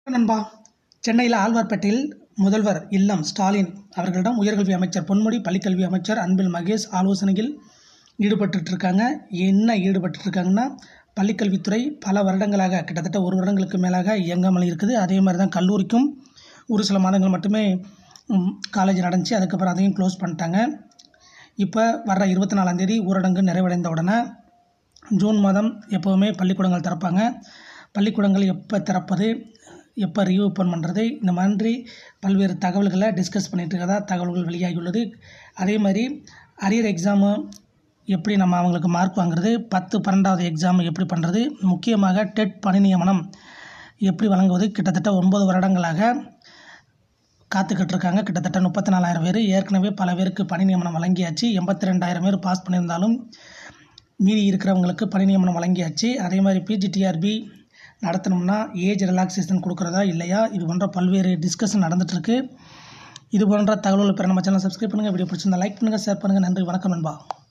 நண்பா சென்னையில் ஆழ்வார்பேட்டையில் முதல்வர் இல்லம் ஸ்டாலின் அவர்களிடம் உயர்கல்வி அமைச்சர் பொன்முடி பள்ளிக்கல்வி அமைச்சர் அன்பில் மகேஷ் ஆலோசனையில் ஈடுபட்டுட்டு இருக்காங்க என்ன ஈடுபட்டு இருக்காங்கன்னா பள்ளிக்கல்வித்துறை பல வருடங்களாக கிட்டத்தட்ட ஒரு வருடங்களுக்கு மேலாக இயங்காமல் இருக்குது அதே மாதிரி தான் கல்லூரிக்கும் ஒரு சில மாதங்கள் மட்டுமே காலேஜ் நடந்துச்சு அதுக்கப்புறம் அதையும் க்ளோஸ் பண்ணிட்டாங்க இப்போ வர்ற இருபத்தி நாலாந்தேதி ஊரடங்கு நிறைவடைந்த உடனே ஜூன் மாதம் எப்போவுமே பள்ளிக்கூடங்கள் திறப்பாங்க பள்ளிக்கூடங்கள் எப்போ திறப்பது எப்போ ரீஓப்பன் பண்ணுறது இந்த மாதிரி பல்வேறு தகவல்களை டிஸ்கஸ் பண்ணிகிட்டு இருக்கதா தகவல்கள் வெளியாகியுள்ளது அதே மாதிரி அரியர் எக்ஸாமு எப்படி நம்ம அவங்களுக்கு மார்க் வாங்குறது பத்து பன்னெண்டாவது எக்ஸாம் எப்படி பண்ணுறது முக்கியமாக டெட் பணி நியமனம் எப்படி வழங்குவது கிட்டத்தட்ட ஒன்பது வருடங்களாக காத்துக்கிட்டு இருக்காங்க கிட்டத்தட்ட முப்பத்தி நாலாயிரம் பேர் ஏற்கனவே பல பேருக்கு பணி நியமனம் வழங்கியாச்சு எண்பத்தி ரெண்டாயிரம் பேர் பாஸ் பண்ணியிருந்தாலும் மீதி இருக்கிறவங்களுக்கு பணி நியமனம் வழங்கியாச்சு அதே மாதிரி பிஜிடிஆர்பி நடத்தணும்னா ஏஜ் ரிலாக்ஸேஷன் கொடுக்குறதா இல்லையா இது போன்ற பல்வேறு டிஸ்கஷன் நடந்துகிட்ருக்கு இது போன்ற தகவல்கள் பெற நம்ம சேனல் சப்ஸ்கிரைப் பண்ணுங்கள் வீடியோ பிடிச்சிருந்தா லைக் பண்ணுங்கள் ஷேர் பண்ணுங்கள் நன்றி வணக்கம் நண்பா